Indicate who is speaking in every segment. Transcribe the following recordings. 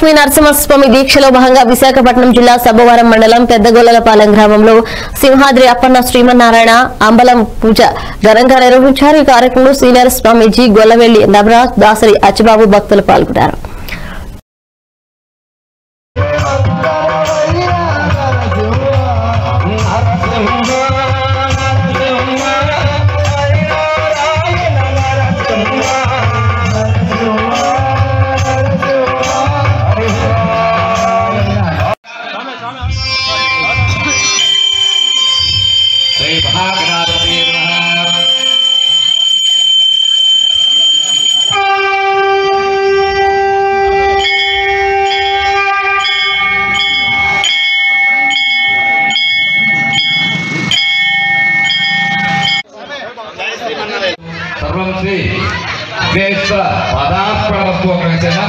Speaker 1: లక్ష్మీ నరసింహస్వామి దీక్షలో భాగంగా విశాఖపట్నం జిల్లా సబ్బవరం మండలం పెద్దగొల్లలపాలెం గ్రామంలో సింహాద్రి అప్పన్న శ్రీమన్నారాయణ అంబలం పూజ ఘనంగా నిర్వహించారు ఈ కార్యక్రమంలో సీనియర్ స్వామీజీ గొల్లవెల్లి నవరాజ్ దాసరి అచ్చిబాబు భక్తులు పాల్గొన్నారు
Speaker 2: శ్రీ మహాగణాధిపతి నమః సర్వం శ్రీ విఘ్నేశ్వర పదార్పణవస్తు ఒక విషయం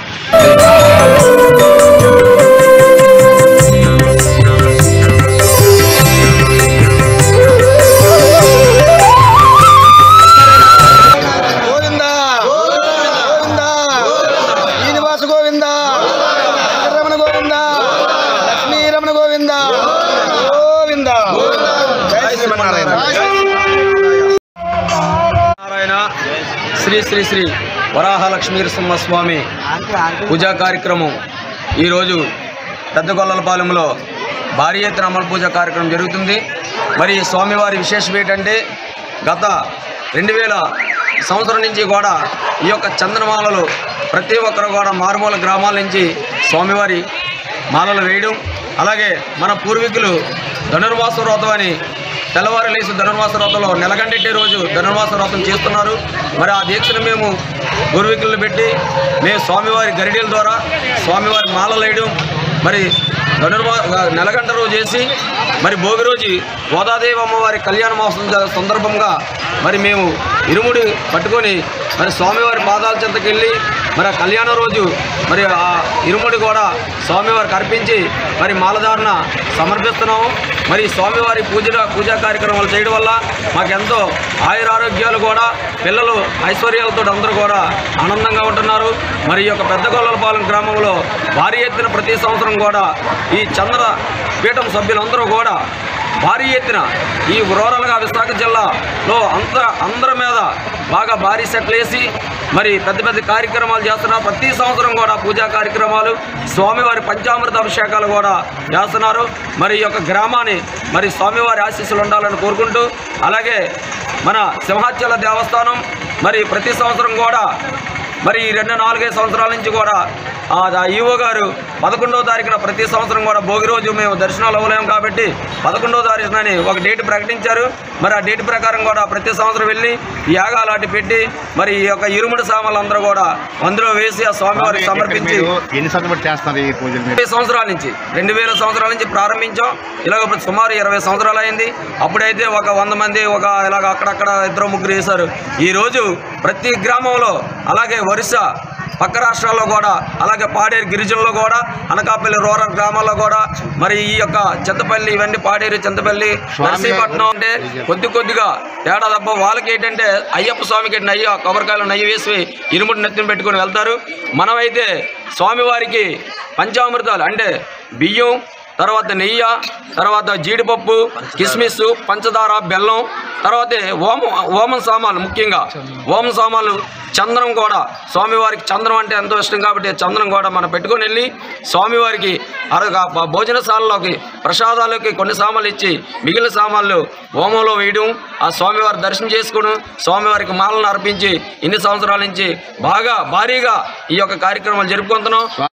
Speaker 3: గోవింద గోవింద శ్రీనివాస గోవింద రమణ గోవింద లక్ష్మీ రమణ గోవింద గోవింద జై శ్రీమన్నారాయణ
Speaker 4: నారాయణ శ్రీ శ్రీ శ్రీ వరాహలక్ష్మీ నరసింహస్వామి పూజా కార్యక్రమం ఈరోజు పెద్దగొల్లలపాలెంలో భారీ ఎత్తున అమల పూజ కార్యక్రమం జరుగుతుంది మరి ఈ స్వామివారి విశేషం ఏంటంటే గత రెండు వేల సంవత్సరం నుంచి కూడా ఈ యొక్క చందనమాలలు ప్రతి ఒక్కరు కూడా మారుమూల గ్రామాల నుంచి స్వామివారి మాలలు వేయడం అలాగే మన పూర్వీకులు ధనుర్మాస వ్రతం అని తెల్లవారు లేచి ధనుర్మాస వ్రతంలో నెలగంటెట్టే రోజు ధనుర్మాస వ్రతం చేస్తున్నారు మరి ఆ దీక్షను మేము పూర్వీకులను పెట్టి మేము స్వామివారి గరిడీల ద్వారా స్వామివారి మాలలు వేయడం మరి ధనుర్మా నెలగంట రోజు చేసి మరి భోగి రోజు గోదాదేవి అమ్మవారి కళ్యాణ మహోత్సవం జ- సందర్భంగా మరి మేము ఇరుముడి పట్టుకొని మరి స్వామివారి పాదాల చెంతకి వెళ్ళి మరి ఆ కళ్యాణ రోజు మరి ఆ ఇరుముడి కూడా స్వామివారికి అర్పించి మరి మాలధారణ సమర్పిస్తున్నాము మరి స్వామివారి పూజ పూజా కార్యక్రమాలు చేయడం వల్ల మాకెంతో ఆయురారోగ్యాలు కూడా పిల్లలు ఐశ్వర్యాలతో అందరూ కూడా ఆనందంగా ఉంటున్నారు మరి ఈ యొక్క పెద్దగొల్లలపాలెం గ్రామంలో భారీ ఎత్తున ప్రతి సంవత్సరం కూడా ఈ చంద్ర పీఠం సభ్యులందరూ కూడా భారీ ఎత్తున ఈ రూరల్గా విశాఖ జిల్లాలో అంత అందరి మీద బాగా భారీ సెట్లు వేసి మరి పెద్ద పెద్ద కార్యక్రమాలు చేస్తున్నారు ప్రతి సంవత్సరం కూడా పూజా కార్యక్రమాలు స్వామివారి పంచామృత అభిషేకాలు కూడా చేస్తున్నారు మరి ఈ యొక్క గ్రామాన్ని మరి స్వామివారి ఆశీస్సులు ఉండాలని కోరుకుంటూ అలాగే మన సింహాచల దేవస్థానం మరి ప్రతి సంవత్సరం కూడా మరి ఈ రెండు నాలుగైదు సంవత్సరాల నుంచి కూడా ఆ ఆ ఈవో గారు పదకొండవ తారీఖున ప్రతి సంవత్సరం కూడా భోగి రోజు మేము దర్శనాలు అవ్వలేము కాబట్టి పదకొండవ తారీఖునని ఒక డేట్ ప్రకటించారు మరి ఆ డేట్ ప్రకారం కూడా ప్రతి సంవత్సరం వెళ్ళి ఈ యాగాలు అటు పెట్టి మరి ఈ యొక్క ఇరుముడి సామాన్లు అందరూ కూడా అందులో వేసి ఆ స్వామివారికి సమర్పించి
Speaker 5: మీరు ఎన్ని సంవత్సరాలు చేస్తున్నారు ఈ పూజలు మీరు
Speaker 4: ఇరవై సంవత్సరాల నుంచి రెండు వేల సంవత్సరాల నుంచి ప్రారంభించాం ఇలాగ ఇప్పుడు సుమారు ఇరవై సంవత్సరాలు అయింది అప్పుడైతే ఒక వంద మంది ఒక ఇలాగ అక్కడక్కడ ఇద్దరు ముగ్గురు వేశారు ఈరోజు ప్రతి గ్రామంలో అలాగే వరుస పక్క రాష్ట్రాల్లో కూడా అలాగే పాడేరు గిరిజనుల్లో కూడా అనకాపల్లి రూరల్ గ్రామాల్లో కూడా మరి ఈ యొక్క చింతపల్లి ఇవన్నీ పాడేరు చింతపల్లి నర్సీపట్నం అంటే కొద్ది కొద్దిగా తేడా తప్ప వాళ్ళకి ఏంటంటే అయ్యప్ప స్వామికి నెయ్యి కొబ్బరికాయలు నెయ్యి వేసి ఇరుముడి నెత్తిన పెట్టుకొని వెళ్తారు మనమైతే స్వామివారికి పంచామృతాలు అంటే బియ్యం తర్వాత నెయ్యి తర్వాత జీడిపప్పు కిస్మిస్ పంచదార బెల్లం తర్వాత ఓమం ఓమం సామాన్లు ముఖ్యంగా ఓమం సామాన్లు చంద్రం కూడా స్వామివారికి చంద్రం అంటే ఎంతో ఇష్టం కాబట్టి చంద్రం కూడా మనం పెట్టుకొని వెళ్ళి స్వామివారికి అరగా భోజనశాలలోకి ప్రసాదాలకి కొన్ని సామాన్లు ఇచ్చి మిగిలిన సామాన్లు హోమంలో వేయడం ఆ స్వామివారి దర్శనం చేసుకోవడం స్వామివారికి మాలను అర్పించి ఇన్ని సంవత్సరాల నుంచి బాగా భారీగా ఈ యొక్క కార్యక్రమాలు జరుపుకుంటున్నాం